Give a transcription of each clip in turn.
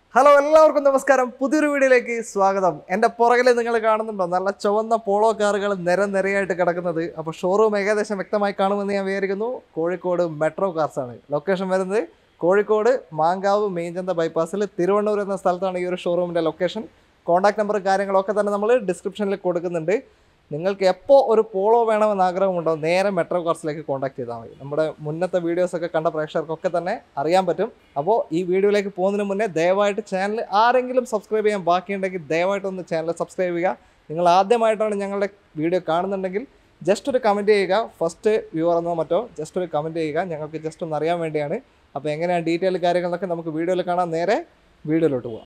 Hello എല്ലാവർക്കും നമസ്കാരം പുതിയൊരു വീഡിയോയിലേക്ക് സ്വാഗതം എൻ്റെ പുറകിൽ നിങ്ങൾ കാണുന്നുണ്ടോ നല്ല ചുവന്ന പോളോ കാറുകൾ നിര നിരയായിട്ട് കിടക്കുന്നത് അപ്പോൾ ഷോറൂം ഏകദേശം വ്യക്തമായി കാണുമെന്ന് ഞാൻ വിചാരിക്കുന്നു കോഴിക്കോട് മെട്രോ കാർസ് ആണ് ലൊക്കേഷൻ വരുന്നത് കോഴിക്കോട് മാങ്കാവ് മീഞ്ചന്ത ബൈപ്പാസിൽ തിരുവണ്ണൂർ എന്ന സ്ഥലത്താണ് ഈ ഒരു ഷോറൂമിൻ്റെ ലൊക്കേഷൻ കോൺടാക്ട് നമ്പർ കാര്യങ്ങളൊക്കെ തന്നെ നമ്മൾ ഡിസ്ക്രിപ്ഷനിൽ കൊടുക്കുന്നുണ്ട് നിങ്ങൾക്ക് എപ്പോൾ ഒരു പോളോ വേണമെന്ന് ആഗ്രഹമുണ്ടോ നേരെ മെട്രോ കാർസിലേക്ക് കോൺടാക്ട് ചെയ്താൽ മതി നമ്മുടെ മുന്നത്തെ വീഡിയോസൊക്കെ കണ്ട പ്രേക്ഷകർക്കൊക്കെ തന്നെ അറിയാൻ പറ്റും അപ്പോൾ ഈ വീഡിയോയിലേക്ക് പോകുന്നതിന് മുന്നേ ദയവായിട്ട് ചാനൽ ആരെങ്കിലും സബ്സ്ക്രൈബ് ചെയ്യാൻ ബാക്കിയുണ്ടെങ്കിൽ ദയവായിട്ടൊന്ന് ചാനൽ സബ്സ്ക്രൈബ് ചെയ്യുക നിങ്ങൾ ആദ്യമായിട്ടാണ് ഞങ്ങളുടെ വീഡിയോ കാണുന്നുണ്ടെങ്കിൽ ജസ്റ്റ് ഒരു കമൻറ്റ് ചെയ്യുക ഫസ്റ്റ് വ്യൂവർ എന്നോ മറ്റോ ജസ്റ്റ് ഒരു കമൻറ്റ് ചെയ്യുക ഞങ്ങൾക്ക് ജസ്റ്റ് ഒന്ന് അറിയാൻ വേണ്ടിയാണ് അപ്പോൾ എങ്ങനെയാണ് ഡീറ്റെയിൽ കാര്യങ്ങളൊക്കെ നമുക്ക് വീഡിയോയിൽ കാണാൻ നേരെ വീഡിയോയിലോട്ട് പോകാം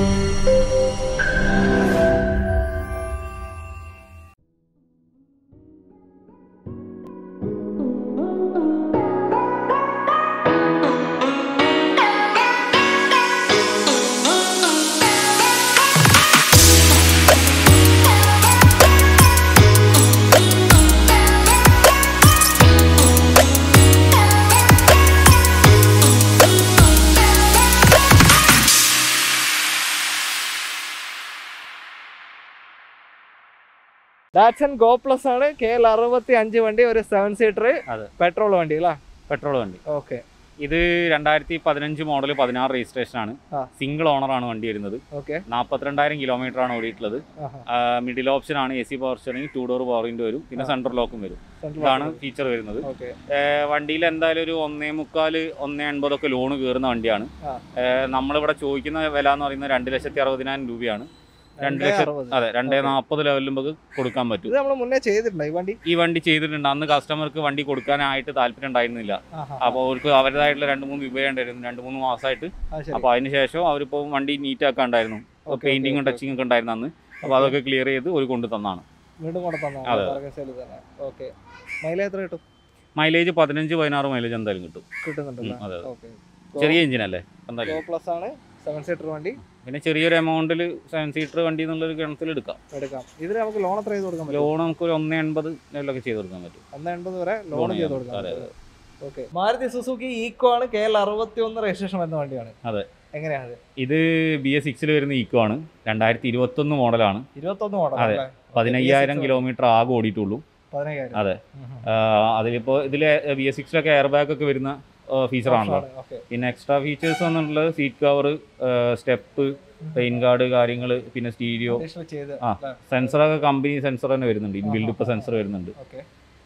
ഡാറ്റ്സൺ ഗോ പ്ലസ് ആണ് കെ എൽ അറുപത്തി അഞ്ച് വണ്ടി ഒരു സെവൻ സീറ്റർ അതെ. പെട്രോൾ വണ്ടി അല്ലേ പെട്രോൾ വണ്ടി ഓക്കെ ഇത് രണ്ടായിരത്തി പതിനഞ്ച് മോഡൽ പതിനാറ് രജിസ്ട്രേഷൻ ആണ് ആ. സിംഗിൾ ഓണർ ആണ് വണ്ടി വരുന്നത് ഓക്കെ നാൽപ്പത്തിരണ്ടായിരം കിലോമീറ്റർ ആണ് ഓടിയിട്ടുള്ളത് മിഡിൽ ഓപ്ഷൻ ആണ് A C power steering two door power window വരും പിന്നെ ആ. സെൻട്രൽ ലോക്കും വരും ഇതാണ് ഫീച്ചർ വരുന്നത് ഓക്കെ ഏർ വണ്ടിയിൽ എന്തായാലും ഒരു ഒന്നേ മുക്കാല് ഒന്നേ എൺപതൊക്കെ ലോണ് കയറുന്ന വണ്ടിയാണ് ആ. ഏർ നമ്മളിവിടെ ചോദിക്കുന്ന വില എന്ന് പറയുന്നത് രണ്ട് ലക്ഷത്തി അറുപതിനായിരം രൂപയാണ് രണ്ട് ലക്ഷം അതെ രണ്ടേ Okay. നാൽപ്പത് ലെവലിൽ നമുക്ക് കൊടുക്കാൻ പറ്റും ഇത് നമ്മൾ മുന്നേ ചെയ്തിട്ടുണ്ടോ ഈ വണ്ടി ഈ വണ്ടി ചെയ്തിട്ടുണ്ട് അന്ന് കസ്റ്റമർക്ക് വണ്ടി കൊടുക്കാനായിട്ട് താല്പര്യം ഉണ്ടായിരുന്നില്ല അപ്പോൾ അവർക്ക് അവരുടേതായിട്ടുള്ള രണ്ട് മൂന്ന് രൂപ ഉണ്ടായിരുന്നു രണ്ട് മൂന്ന് മാസമായിട്ട് അപ്പോൾ അതിന് ശേഷം അവരിപ്പോൾ വണ്ടി നീറ്റ് ആക്കാണ്ടായിരുന്നു Okay, പെയിന്റിങ്ങും okay, ടച്ചിങ് ഒക്കെ ഉണ്ടായിരുന്നു അന്ന് അപ്പോൾ അതൊക്കെ ക്ലിയർ ചെയ്ത് ഒരു കൊണ്ട് തന്നാണ് വീണ്ടും കൂടെ അതെ. തന്നെ ഓക്കെ മൈലേജ് എത്ര കിട്ടും മൈലേജ് പതിനഞ്ച് പതിനാറ് മൈലേജ് എന്തായാലും കിട്ടും കിട്ടുന്നുണ്ടല്ലോ ഉം, അതെ, അതെ. ഓക്കെ ചെറിയ എഞ്ചിനല്ലേ എന്തായാലും പ്ലസ് ആണ് സെവൻ സീറ്റർ വണ്ടി പിന്നെ ചെറിയൊരു എമൗണ്ടിൽ സെവൻ സീറ്റർ വണ്ടി എന്നുള്ളൊരു ഗണത്തിൽ എടുക്കാം എടുക്കാം ഇതിന് നമുക്ക് ലോൺ എത്ര ചെയ്ത് കൊടുക്കാൻ പറ്റും ലോൺ നമുക്ക് ഒരു ഒന്ന് എൺപത് ലെവലൊക്കെ ചെയ്ത് കൊടുക്കാൻ പറ്റും ഒന്ന് എൺപത് വരെ ലോൺ Loan ചെയ്ത് ചെയ്യാം. കൊടുക്കാം അതെ, ഓക്കെ മാരുതി സുസുക്കി ഈക്കോ ആണ് കെ എൽ അറുപത്തി ഒന്ന് രജിസ്ട്രേഷൻ വരുന്ന വണ്ടിയാണ് അതെ. എങ്ങനെയാണ് ഇത് ബി എസ് സിക്സിൽ വരുന്ന ഈക്കോ ആണ് രണ്ടായിരത്തി ഇരുപത്തൊന്ന് മോഡലാണ് ഇരുപത്തൊന്ന് മോഡൽ അതെ. അല്ലേ പതിനയ്യായിരം കിലോമീറ്റർ ആകെ ഓടിയിട്ടുള്ളൂ പതിനയ്യായിരം അതെ. അതിലിപ്പോൾ ഇതിൽ ബി എസ് സിക്സിലൊക്കെ എയർ ബാഗ് ഒക്കെ വരുന്ന ഫീച്ചറാണല്ലോ ഓക്കെ പിന്നെ എക്സ്ട്രാ ഫീച്ചേഴ്സ് എന്നുള്ളത് seat cover step rain guard കാര്യങ്ങൾ പിന്നെ സ്റ്റീരിയോ ചെയ്ത് ആ. സെൻസറൊക്കെ കമ്പനി സെൻസർ തന്നെ വരുന്നുണ്ട് ഇൻബിൽഡ് ഇപ്പോൾ സെൻസർ വരുന്നുണ്ട് ഓക്കെ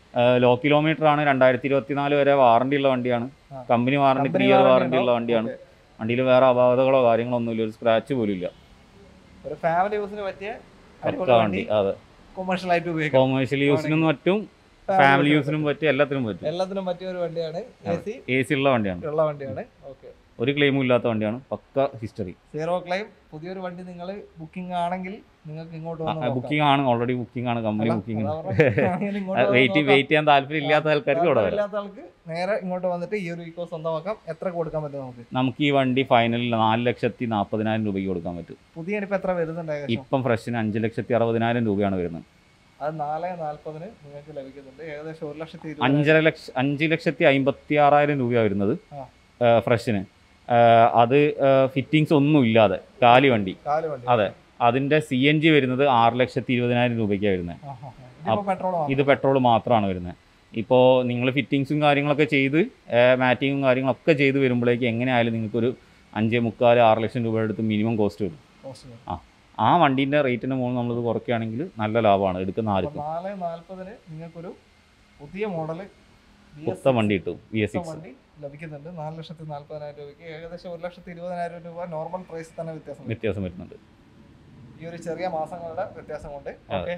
ലോ കിലോമീറ്റർ ആണ് രണ്ടായിരത്തി ഇരുപത്തിനാല് വരെ വാറണ്ടി ഉള്ള വണ്ടിയാണ് ആ. Company warranty three year warranty ഉള്ള വണ്ടിയാണ് വണ്ടിയിൽ വേറെ അപാകതകളോ കാര്യങ്ങളോ ഒന്നുമില്ല ഒരു സ്ക്രാച്ച് പോലും ഇല്ല ഒരു ഫാമിലി യൂസിന് പറ്റിയ പക്ക വണ്ടി അതെ കൊമേഴ്ഷ്യൽ ആയിട്ട് ഉപയോഗിക്കാം കൊമേഴ്ഷ്യൽ യൂസിനും പറ്റും ഫാമിലി യൂസിനും പറ്റും എല്ലാത്തിനും പറ്റും എല്ലാത്തിനും പറ്റിയ ഒരു വണ്ടിയാണ് എ സി എ സി ഉള്ള വണ്ടിയാണ് ഉള്ള വണ്ടിയാണ് ഓക്കെ ഒരു ക്ലെയിമും ഇല്ലാത്ത വണ്ടിയാണ് പക്ക ഹിസ്റ്ററി സീറോ ക്ലൈം പുതിയൊരു വണ്ടി നിങ്ങൾ ബുക്കിംഗ് ആണെങ്കിൽ നിങ്ങൾക്ക് ഇങ്ങോട്ട് വന്ന് നോക്കാം. ബുക്കിംഗ് ആണ് ഓൾറെഡി ബുക്കിംഗ് ആണ് കമ്പനി അല്ല, ബുക്കിംഗ് അതാ പറഞ്ഞെ, ആണെങ്കിൽ ഇങ്ങോട്ട് വന്ന് വെയിറ്റ് നോക്കാം. വെയിറ്റ് ചെയ്യാൻ താല്പര്യം ഇല്ലാത്ത ആൾക്കാർക്ക് ഇവിടെ വരാം ഇല്ലാത്ത ആൾക്ക് നേരെ ഇങ്ങോട്ട് വന്നിട്ട് ഈ ഒരു ഇക്കോ സ്വന്തമാക്കാം എത്ര കൊടുക്കാൻ പറ്റും നമുക്ക് നമുക്ക് ഈ വണ്ടി ഫൈനലിൽ നാല് ലക്ഷത്തി നാൽപ്പതിനായിരം രൂപയ്ക്ക് കൊടുക്കാൻ പറ്റും പുതിയ ഇനിയിപ്പോ എത്ര വരുന്നുണ്ട് ഏകദേശം ഇപ്പം ഫ്രഷിന് അഞ്ച് ലക്ഷത്തി അറുപതിനായിരം രൂപയാണ് വരുന്നത് അത് നാല് നാല്പതിന് നിങ്ങൾക്ക് ലഭിക്കുന്നുണ്ട് ഏകദേശം ഒരു ലക്ഷത്തി ഇരുപത് അഞ്ചര ലക്ഷ അഞ്ച് ലക്ഷത്തി അമ്പത്തി ആറായിരം രൂപയാണ് വരുന്നത് ആ. ഫ്രഷിന് അത് ഫിറ്റിങ്സ് ഒന്നും ഇല്ലാതെ കാലി വണ്ടി കാല് വണ്ടി അതെ. അതിൻ്റെ സി എൻ ജി വരുന്നത് ആറ് ലക്ഷത്തി ഇരുപതിനായിരം രൂപയ്ക്കാണ് വരുന്നത് ഇതിപ്പോ പെട്രോൾ ഇത് പെട്രോൾ മാത്രമാണ് വരുന്നത് ഇപ്പോൾ നിങ്ങൾ ഫിറ്റിങ്സും കാര്യങ്ങളൊക്കെ ചെയ്ത് മാറ്റിങ്ങും കാര്യങ്ങളൊക്കെ ചെയ്ത് വരുമ്പോഴേക്ക് എങ്ങനെയായാലും നിങ്ങൾക്കൊരു അഞ്ചേ മുക്കാൽ ആറ് ലക്ഷം രൂപയുടെ അടുത്ത് മിനിമം കോസ്റ്റ് വരും ആ വണ്ടീൻ്റെ റേറ്റിന് മുകളിൽ നമ്മളിത് കുറയ്ക്കുകയാണെങ്കിൽ നല്ല ലാഭമാണ് എടുക്കുന്ന ആർക്കും നാല് നാല്പതിന് നിങ്ങൾക്കൊരു പുതിയ മോഡല് പുത്ത വണ്ടി കിട്ടും വി എസ് സിക്സ് വണ്ടി ലഭിക്കുന്നുണ്ട് നാല് ലക്ഷത്തി നാല്പതിനായിരം രൂപയ്ക്ക് ഏകദേശം ഒരു ലക്ഷത്തി ഇരുപതിനായിരം രൂപ നോർമൽ പ്രൈസ് തന്നെ വ്യത്യാസം വരും. വ്യത്യാസം വരുന്നുണ്ട് ഈ ഒരു ചെറിയ മാസങ്ങളുടെ വ്യത്യാസം കൊണ്ട് അതെ. ഓക്കെ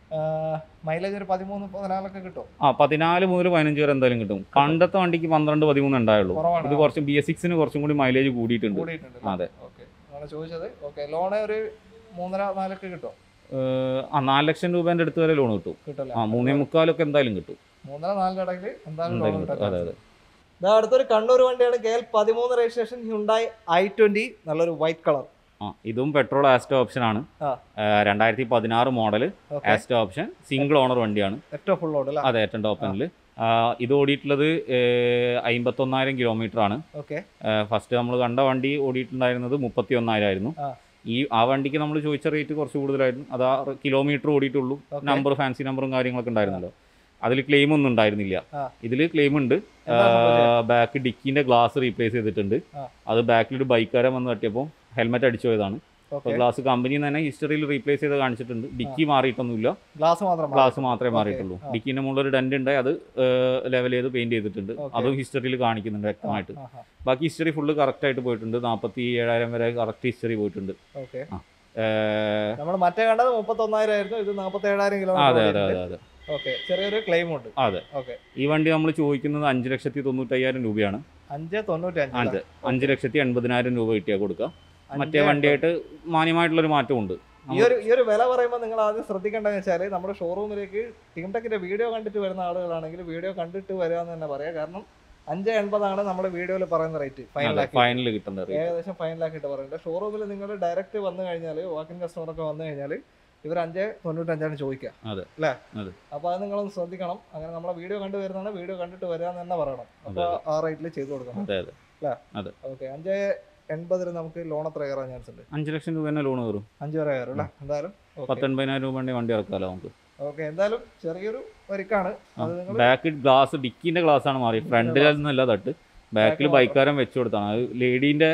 മൈലേജ് ഒരു പതിമൂന്ന് പതിനാലൊക്കെ കിട്ടും ആ പതിനാല് മുതൽ പതിനഞ്ച് വരെ എന്തായാലും കിട്ടും പണ്ടത്തെ വണ്ടിക്ക് പന്ത്രണ്ട് പതിമൂന്ന് ഉണ്ടായുള്ളൂ കുറവാണ് ഇത് കുറച്ചും ബി എസ് സിക്സിന് കുറച്ചും കൂടി മൈലേജ് കൂടിയിട്ടുണ്ട് കൂടിയിട്ടുണ്ട് അതെ. ഓക്കെ ആണ് ചോദിച്ചത് ഓക്കെ ലോണ് ഒരു മൂന്നര നാലൊക്കെ കിട്ടും ഏഹ്, ആ നാല് ലക്ഷം രൂപേൻ്റെ അടുത്ത് വരെ ലോൺ കിട്ടും കിട്ടില്ല ആ മൂന്നേ മുക്കാലൊക്കെ എന്തായാലും കിട്ടും മൂന്നര നാലിന്റെ ഇടയ്ക്ക് എന്തായാലും ലോൺ എന്തായാലും കിട്ടും അതെ അതെ ഇതാ അടുത്തൊരു കണ്ണൂർ വണ്ടിയാണ് കെ എൽ പതിമൂന്ന് രജിസ്ട്രേഷൻ ഹ്യുണ്ടായി ഐ ട്വന്റി നല്ലൊരു വൈറ്റ് കളർ ആ ഇതും പെട്രോൾ ആസ്റ്റോ ഓപ്ഷൻ ആണ് ആ. രണ്ടായിരത്തി പതിനാറ് model okay Asta option single owner വണ്ടിയാണ് ഏറ്റവും ഫുൾ ഓട് അല്ലേ അതെ ഏറ്റവും ടോപ്പ് എൻഡിൽ ആ, ഇത് ഓടിയിട്ടുള്ളത് അമ്പത്തൊന്നായിരം കിലോമീറ്റർ ആണ് ഓക്കെ ഫസ്റ്റ് നമ്മൾ കണ്ട വണ്ടി ഓടിയിട്ടുണ്ടായിരുന്നത് മുപ്പത്തി ഒന്നായിരം ആയിരുന്നു ആ. ഈ ആ വണ്ടിക്ക് നമ്മൾ ചോദിച്ച റേറ്റ് കുറച്ച് കൂടുതലായിരുന്നു അത് ആ കിലോമീറ്റർ ഓടിയിട്ടുള്ളൂ Okay. നമ്പർ ഫാൻസി നമ്പറും കാര്യങ്ങളൊക്കെ ഉണ്ടായിരുന്നല്ലോ അതിൽ ക്ലെയിം ഒന്നും ഉണ്ടായിരുന്നില്ല ആ. ഇതിൽ ക്ലെയിം ഉണ്ട് എന്താ സംഭവിച്ചത്? ബാക്ക് ഡിക്കിന്റെ ഗ്ലാസ് റീപ്ലേസ് ചെയ്തിട്ടുണ്ട് ആ. അത് ബാക്കിൽ ഒരു ബൈക്കാരൻ വന്ന് തട്ടിയപ്പോൾ ഹെൽമെറ്റ് അടിച്ചു പോയതാണ് അപ്പോൾ ഓക്കെ ഗ്ലാസ് കമ്പനി തന്നെ ഹിസ്റ്ററിയിൽ റീപ്ലേസ് ചെയ്ത് കാണിച്ചിട്ടുണ്ട് ഡിക്കി മാറിയിട്ടൊന്നുമില്ല ഗ്ലാസ് മാത്രം ഗ്ലാസ് മാത്രമേ Okay. മാറിയിട്ടുള്ളൂ ആ. ഡിക്കിന്റെ മുകളിൽ ഒരു ഡെന്റ് ഉണ്ട് അത് ലെവൽ ചെയ്ത് പെയിന്റ് ചെയ്തിട്ടുണ്ട് Okay. അതും ഹിസ്റ്ററിയിൽ കാണിക്കുന്നുണ്ട് വ്യക്തമായിട്ട് ബാക്കി ഹിസ്റ്ററി ഫുള്ള് കറക്റ്റ് ആയിട്ട് പോയിട്ടുണ്ട് നാൽപ്പത്തി ഏഴായിരം വരെ കറക്റ്റ് ഹിസ്റ്ററി പോയിട്ടുണ്ട് ഓക്കെ ആ. ഏർ, നമ്മൾ മറ്റേ കണ്ടത് മുപ്പത്തൊന്നായിരം ആയിരുന്നു ഇത് നാൽപ്പത്തി ഏഴായിരം അതെ അതെ കിലോമീറ്റർ അതെ അതെ ഓക്കെ ചെറിയൊരു ക്ലെയിം ഉണ്ട് അതെ ഓക്കെ ഈ വണ്ടി നമ്മൾ ചോദിക്കുന്നത് അഞ്ച് ലക്ഷത്തി തൊണ്ണൂറ്റയ്യായിരം രൂപയാണ് അഞ്ച് തൊണ്ണൂറ്റി അതെ അഞ്ച് അഞ്ച് ലക്ഷത്തി എൺപതിനായിരം രൂപ കിട്ടിയാൽ കൊടുക്കുക മറ്റേ വണ്ടിയായിട്ട് മാന്യമായിട്ടുള്ളൊരു മാറ്റമുണ്ട് ഈ ഒരു ഈ ഒരു വില പറയുമ്പോൾ നിങ്ങൾ ആദ്യം ശ്രദ്ധിക്കേണ്ടതെന്ന് വെച്ചാൽ നമ്മുടെ ഷോറൂമിലേക്ക് ടീം ടെക്കിന്റെ വീഡിയോ കണ്ടിട്ട് വരുന്ന ആളുകളാണെങ്കിൽ വീഡിയോ കണ്ടിട്ട് വരിക എന്ന് തന്നെ പറയാം കാരണം അഞ്ച് എൺപതാണ് നമ്മുടെ വീഡിയോയിൽ പറയുന്ന റേറ്റ് ഫൈനലാക്കി ഫൈനൽ കിട്ടുന്ന rate. ഏകദേശം ഫൈനലാക്കിയിട്ട് പറയുന്നത് ഷോറൂമിൽ നിങ്ങൾ ഡയറക്റ്റ് വന്നു കഴിഞ്ഞാൽ വാക്കിൻ കസ്റ്റമർ ഒക്കെ വന്നു കഴിഞ്ഞാൽ ഇവർ അഞ്ച് തൊണ്ണൂറ്റഞ്ചാണ് ചോദിക്കുക അതെ. അല്ലേ അതെ. അപ്പോൾ അത് നിങ്ങളൊന്ന് ശ്രദ്ധിക്കണം അങ്ങനെ നമ്മളെ വീഡിയോ കണ്ടു വരുന്നതാണ് വീഡിയോ കണ്ടിട്ട് വരാന്ന് തന്നെ പറയണം അപ്പോൾ ആ റേറ്റിൽ ചെയ്തു കൊടുക്കണം അതെ അതെ ഓക്കെ അഞ്ച് എൺപതിൽ നമുക്ക് ലോൺ എത്ര കയറാൻ ചാൻസ് ഉണ്ട് അഞ്ച് ലക്ഷം രൂപ തന്നെ ലോൺ കയറും അഞ്ച് വരെ കയറും അല്ലേ എന്തായാലും പത്തൊൻപതിനായിരം രൂപ വണ്ടി വണ്ടി ഇറക്കാമല്ലോ നമുക്ക് ഓക്കെ എന്തായാലും ചെറിയൊരു വരിക്കാണ് അത് നിങ്ങൾ ബാക്ക് ഗ്ലാസ് ഡിക്കിന്റെ ഗ്ലാസ് ആണ് മാറി ഫ്രണ്ടിൽ നിന്നല്ല തട്ട് ബാക്കിൽ Back ബൈക്കാരൻ വെച്ചു കൊടുത്താണ് അത് ലേഡീന്റെ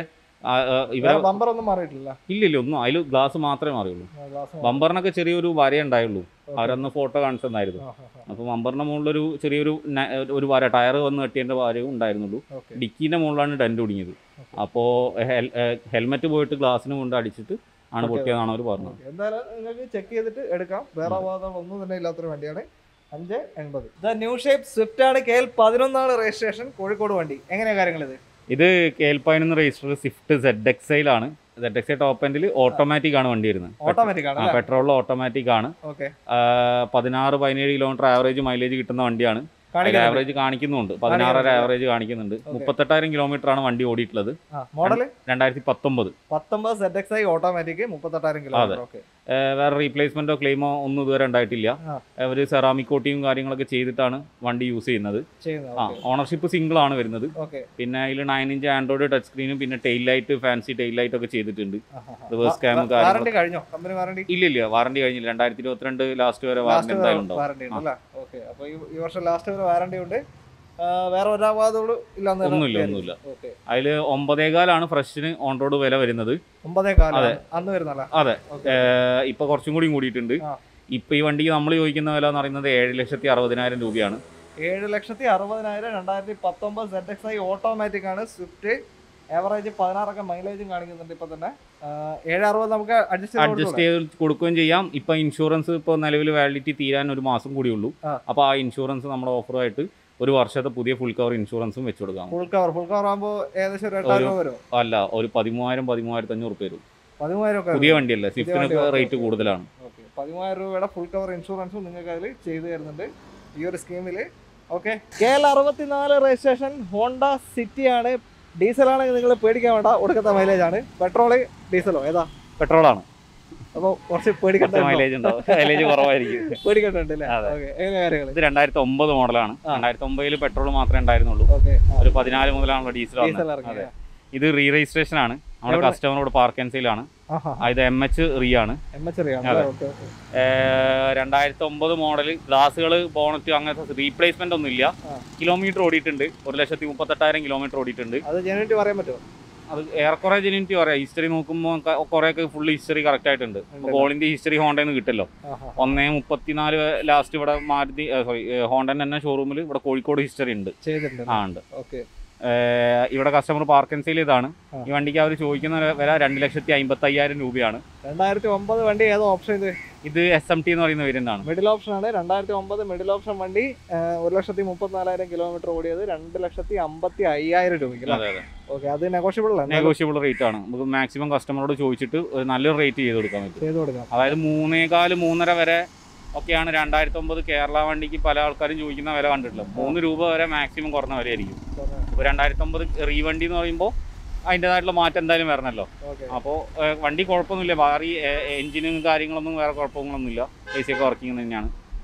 ഇവരെ ബമ്പർ ഒന്നും മാറിയിട്ടില്ല ഇല്ലില്ല ഒന്നും അതിൽ ഗ്ലാസ് മാത്രമേ മാറിയുള്ളൂ ഗ്ലാസ് ബമ്പറിനൊക്കെ ചെറിയൊരു വര ഉണ്ടായുള്ളൂ അവരന്ന് ഫോട്ടോ കാണിച്ചതായിരുന്നു അപ്പോൾ ബമ്പറിന്റെ മുകളിലൊരു ചെറിയൊരു ന- ഒരു വര ടയർ വന്ന് കെട്ടിയതിന്റെ വരയും ഉണ്ടായിരുന്നുള്ളൂ ഓക്കെ ഡിക്കിന്റെ മുകളിലാണ് ഡെന്റ് ഒടിഞ്ഞത് അപ്പോൾ ഹെൽമെറ്റ് പോയിട്ട് ഗ്ലാസിന് കൊണ്ട് അടിച്ചിട്ട് ആണ് Okay. പൊട്ടിയതാണ് അവർ പറഞ്ഞത് എന്തായാലും നിങ്ങൾക്ക് ചെക്ക് ചെയ്തിട്ട് എടുക്കാം വേറെ അപകടങ്ങൾ ഒന്നും തന്നെ ഇല്ലാത്തൊരു വണ്ടിയാണ് അഞ്ച് എൺപത് ദ ന്യൂ ഷേപ്പ് സ്വിഫ്റ്റ് ആണ് കെ എൽ പതിനൊന്നാണ് രജിസ്ട്രേഷൻ കോഴിക്കോട് വണ്ടി എങ്ങനെയാ കാര്യങ്ങൾ ഇത് ഇത് കേൽപ്പായിന്ന് രജിസ്റ്റർ സ്വിഫ്റ്റ് സെഡ് എക്സൈലാണ് സെഡ് എക്സൈ ടോപ്പ് എൻഡിൽ ഓട്ടോമാറ്റിക് ആണ് വണ്ടി വരുന്നത് ഓട്ടോമാറ്റിക് ആണ് അല്ലേ പെട്രോളിൽ ഓട്ടോമാറ്റിക് ആണ് ഓക്കെ ആ, പതിനാറ് പതിനേഴ് കിലോമീറ്റർ ആവറേജ് മൈലേജ് കിട്ടുന്ന വണ്ടിയാണ് കാണിക്കാൻ ആവറേജ് കാണിക്കുന്നുണ്ട് പതിനാറര കാണിക്കുന്നുണ്ട്. ആവറേജ് കാണിക്കുന്നുണ്ട് മുപ്പത്തെട്ടായിരം കിലോമീറ്റർ ആണ് വണ്ടി ഓടിയിട്ടുള്ളത് മോഡൽ രണ്ടായിരത്തി പത്തൊമ്പത് പത്തൊമ്പത് സെറ്റ് എക്സ് ഐ ഓട്ടോമാറ്റിക് മുപ്പത്തെട്ടായിരം കിലോമീറ്റർ ഓക്കെ വേറെ റീപ്ലേസ്മെന്റോ ക്ലെയിമോ ഒന്നും ഇതുവരെ ഉണ്ടായിട്ടില്ല ആ. അവർ സെറാമിക് കോട്ടിയും കാര്യങ്ങളൊക്കെ ചെയ്തിട്ടാണ് വണ്ടി യൂസ് ചെയ്യുന്നത് ചെയ്യുന്നത് ആ ഓണർഷിപ്പ് സിംഗിൾ ആണ് വരുന്നത് ഓക്കെ പിന്നെ അതിൽ നയൻ ഇഞ്ച് ആൻഡ്രോയിഡ് ടച്ച് സ്ക്രീനും പിന്നെ tail light fancy tail light ഒക്കെ ചെയ്തിട്ടുണ്ട് റിവേഴ്സ് ക്യാം കാര്യങ്ങൾ വാറണ്ടി കഴിഞ്ഞോ കമ്പനി വാറണ്ടി ഇല്ല ഇല്ല വാറണ്ടി കഴിഞ്ഞില്ല രണ്ടായിരത്തി ഇരുപത്തിരണ്ട് ലാസ്റ്റ് വരെ വാറണ്ടി ലാസ്റ്റ് എന്തായാലും ഉണ്ടാവും വാറണ്ടി ഉണ്ട് അല്ലേ ഓക്കെ അപ്പൊ ഈ ഈ വർഷം ലാസ്റ്റ് വരെ വാറണ്ടി ഉണ്ട് ആ, വേറെ ഒരാപാതകളും ഇല്ലാന്ന് ഒന്നുമില്ല ഒന്നുമില്ല ഓക്കെ അതിൽ ഒമ്പതേകാലാണ് ഫ്രഷിന് ഓൺ റോഡ് വില വരുന്നത് ഒമ്പതേ കാലം അതെ. അന്ന് വരുന്നല്ലേ അതെ ഓക്കെ ഏഹ് ഇപ്പൊ കുറച്ചും കൂടി കൂടിയിട്ടുണ്ട് ആ. ഇപ്പൊ ഈ വണ്ടിക്ക് നമ്മൾ ചോദിക്കുന്ന വില എന്ന് പറയുന്നത് ഏഴ് ലക്ഷത്തി അറുപതിനായിരം രൂപയാണ് ഏഴ് ലക്ഷത്തി അറുപതിനായിരം രണ്ടായിരത്തി പത്തൊമ്പത് സെഡ് എക്സ് ഐ ഓട്ടോമാറ്റിക് ആണ് സ്വിഫ്റ്റ് ആവറേജ് പതിനാറൊക്കെ മൈലേജും കാണിക്കുന്നുണ്ട് ഇപ്പൊ തന്നെ ആ, ഏഴ് അറുപത് നമുക്ക് അഡ്ജസ്റ്റ് അഡ്ജസ്റ്റ് ചെയ്ത് കൊടുക്കുകയും ചെയ്യാം ഇപ്പൊ ഇൻഷുറൻസ് ഇപ്പോൾ നിലവിൽ വാലിഡിറ്റി തീരാൻ ഒരു മാസം കൂടിയുള്ളൂ ആ. അപ്പോൾ ആ ഇൻഷുറൻസ് നമ്മുടെ ഓഫറുമായിട്ട് ഒരു വർഷത്തെ പുതിയ ഫുൾ കവർ ഇൻഷുറൻസും വെച്ച് കൊടുക്കാം ഫുൾ കവർ ഫുൾ കവർ ആകുമ്പോൾ ഏകദേശം ഒരു എട്ടായിരം രൂപ വരും അല്ല ഒരു പതിമൂവായിരം പതിമൂവായിരത്തി അഞ്ഞൂറ് റുപ്യ വരും പതിമൂവായിരം ഒക്കെ പുതിയ വണ്ടിയല്ലേ വണ്ടി, സ്വിഫ്റ്റിനൊക്കെ ഓക്കേ, റേറ്റ് ഓക്കേ. കൂടുതലാണ് ഓക്കെ പതിമൂവായിരം രൂപയുടെ ഫുൾ കവർ ഇൻഷുറൻസും നിങ്ങൾക്ക് അതിൽ ചെയ്തു തരുന്നുണ്ട് ഈ ഒരു സ്കീമിൽ ഓക്കെ കെ എൽ അറുപത്തിനാല് രജിസ്ട്രേഷൻ ഹോണ്ട സിറ്റി ആണ് ഡീസലാണെങ്കിൽ നിങ്ങൾ പേടിക്കാൻ വേണ്ട ഒടുക്കത്തെ മൈലേജ് ആണ് പെട്രോള് ഡീസലോ ഏതാ പെട്രോളാണ് അപ്പോൾ കുറച്ച് പേടിക്കണ്ട മൈലേജ് ഉണ്ടാവും മൈലേജ് കുറവായിരിക്കും പേടിക്കണ്ടുണ്ട് അല്ലേ അതെ. ഓക്കെ എങ്ങനെ കാര്യങ്ങൾ ഇത് രണ്ടായിരത്തി ഒമ്പത് മോഡലാണ് ആ. രണ്ടായിരത്തി ഒമ്പതിൽ പെട്രോൾ മാത്രമേ ഉണ്ടായിരുന്നുള്ളൂ ഓക്കെ ഒരു പതിനാല് മുതലാണല്ലോ ഡീസൽ ഡീസൽ വന്നത് ഇറങ്ങി അതെ. ഇത് റീ രജിസ്ട്രേഷൻ ആണ് നമ്മുടെ എവിടെ? കസ്റ്റമറോട് പാർക്ക് ആൻഡ് സെയിലാണ് ഇത് എം എച്ച് റീ ആണ് എം എച്ച് അറിയാം അതെ. ഓക്കെ ഓക്കെ രണ്ടായിരത്തി ഒമ്പത് മോഡൽ ഗ്ലാസുകൾ ബോണറ്റ് അങ്ങനത്തെ റീപ്ലേസ്മെന്റ് ഒന്നും ഇല്ല ആ. കിലോമീറ്റർ ഓടിയിട്ടുണ്ട് ഒരു ലക്ഷത്തി മുപ്പത്തെട്ടായിരം കിലോമീറ്റർ ഓടിയിട്ടുണ്ട് അത് ജനുവിറ്റി പറയാൻ പറ്റുമോ അത് ഏറെക്കുറെ ജെനിറ്റി പറയാം ഹിസ്റ്ററി നോക്കുമ്പോൾ കുറേയൊക്കെ ഫുൾ ഹിസ്റ്ററി കറക്റ്റ് ആയിട്ടുണ്ട് ഉണ്ടല്ലോ. ഗോളിന്റെ ഹിസ്റ്ററി ഹോണ്ടന്ന് കിട്ടല്ലോ ആഹാ. ഒന്നേ മുപ്പത്തിനാല് ലാസ്റ്റ് ഇവിടെ മാരുതി സോറി ഹോണ്ടൻ തന്നെ ഷോറൂമിൽ ഇവിടെ കോഴിക്കോട് ഹിസ്റ്ററി ഉണ്ട് ചെയ്തിട്ടുണ്ട് ആ ഉണ്ട് ഓക്കെ ഏഹ് ഇവിടെ കസ്റ്റമർ പാർക്ക് ആൻഡ് സെയിൽ ഇതാണ് ആ. ഈ വണ്ടിക്ക് അവർ ചോദിക്കുന്ന വില രണ്ട് ലക്ഷത്തി അമ്പത്തി അയ്യായിരം രൂപയാണ് രണ്ടായിരത്തി ഒമ്പത് വണ്ടി ഏതോ ഓപ്ഷൻ ഇത് ഇത് എസ് എം ടി എന്ന് പറയുന്ന വേരിയന്റ് ആണ് മിഡിൽ ഓപ്ഷൻ ആണ് രണ്ടായിരത്തി ഒമ്പത് മിഡിൽ ഓപ്ഷൻ വണ്ടി ആ, ഒരു ലക്ഷത്തി മുപ്പത്തിനാലായിരം കിലോമീറ്റർ ഓടിയത് രണ്ട് ലക്ഷത്തി അമ്പത്തി അയ്യായിരം രൂപയ്ക്ക് അതെ അതെ ഓക്കെ അത് നെഗോഷ്യബിൾ അല്ല നെഗോഷ്യബിൾ റേറ്റ് ആണ് നമുക്ക് മാക്സിമം കസ്റ്റമറോട് ചോദിച്ചിട്ട് ഒരു നല്ലൊരു റേറ്റ് ചെയ്ത് കൊടുക്കാൻ പറ്റും ചെയ്ത് കൊടുക്കാം അതായത് മൂന്നേകാല് മൂന്നര വരെ ഒക്കെയാണ് രണ്ടായിരത്തി ഒമ്പത് കേരള വണ്ടിക്ക് പല ആൾക്കാരും ചോദിക്കുന്ന വില കണ്ടിട്ടുള്ളത് മൂന്ന് രൂപ വരെ മാക്സിമം കുറഞ്ഞ വിലയായിരിക്കും ഇപ്പോൾ രണ്ടായിരത്തി ഒമ്പത് റീ വണ്ടി എന്ന് പറയുമ്പോൾ അതിൻ്റെതായിട്ടുള്ള മാറ്റം എന്തായാലും വരണമല്ലോ ഓക്കെ അപ്പോൾ വണ്ടി കുഴപ്പമൊന്നുമില്ല ഭാറി എഞ്ചിനും കാര്യങ്ങളൊന്നും വേറെ കുഴപ്പങ്ങളൊന്നുമില്ല എ സി ഒക്കെ വർക്കിംഗ് തന്നെയാണ്